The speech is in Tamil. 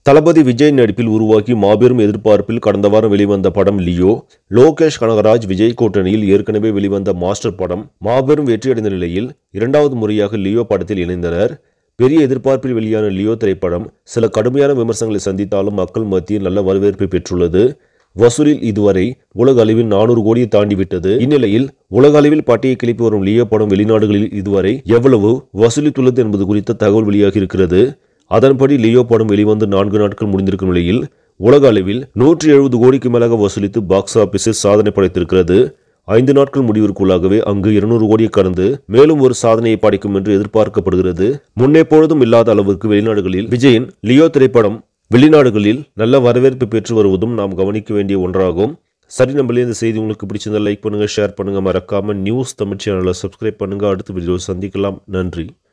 தளபதி விஜய் நடிப்பில் உருவாக்கி மாபெரும் எதிர்பார்ப்பில் கடந்த வாரம் வெளிவந்த படம் லியோ லோகேஷ் கனகராஜ் விஜய் கூட்டணியில் ஏற்கனவே வெளிவந்த மாஸ்டர் படம் மாபெரும் வெற்றியடைந்த நிலையில் இரண்டாவது முறையாக லியோ படத்தில் இணைந்தனர் பெரிய எதிர்பார்ப்பில் வெளியான லியோ திரைப்படம் சில கடுமையான விமர்சனங்களை சந்தித்தாலும் மக்கள் மத்தியில் நல்ல வரவேற்பை பெற்றுள்ளது வசூலில் இதுவரை உலக அளவில் நானூறு கோடியை தாண்டிவிட்டது இந்நிலையில் உலக அளவில் பட்டியை கிளப்பி வரும் லியோ படம் வெளிநாடுகளில் இதுவரை எவ்வளவு வசூலித்துள்ளது என்பது குறித்த தகவல் வெளியாகி இருக்கிறது அதன்படி லியோ படம் வெளிவந்து நான்கு நாட்கள் முடிந்திருக்கும் நிலையில் உலக அளவில் நூற்றி எழுபது கோடிக்கு மேலாக வசூலித்து பாக்ஸ் ஆபீஸில் சாதனை படைத்திருக்கிறது ஐந்து நாட்கள் முடிவிற்குள்ளாகவே அங்கு இருநூறு கோடியை கடந்து மேலும் ஒரு சாதனையை படைக்கும் என்று எதிர்பார்க்கப்படுகிறது முன்னெப்பொழுதும் இல்லாத அளவுக்கு வெளிநாடுகளில் விஜயின் லியோ திரைப்படம் வெளிநாடுகளில் நல்ல வரவேற்பு பெற்று வருவதும் நாம் கவனிக்க வேண்டிய ஒன்றாகும் சரி நம்மளே இந்த செய்தி உங்களுக்கு பிடிச்சிருந்தா லைக் பண்ணுங்க ஷேர் பண்ணுங்க மறக்காம நியூஸ் தமிழ் சேனலை சப்ஸ்கிரைப் பண்ணுங்க அடுத்த வீடியோ சந்திக்கலாம் நன்றி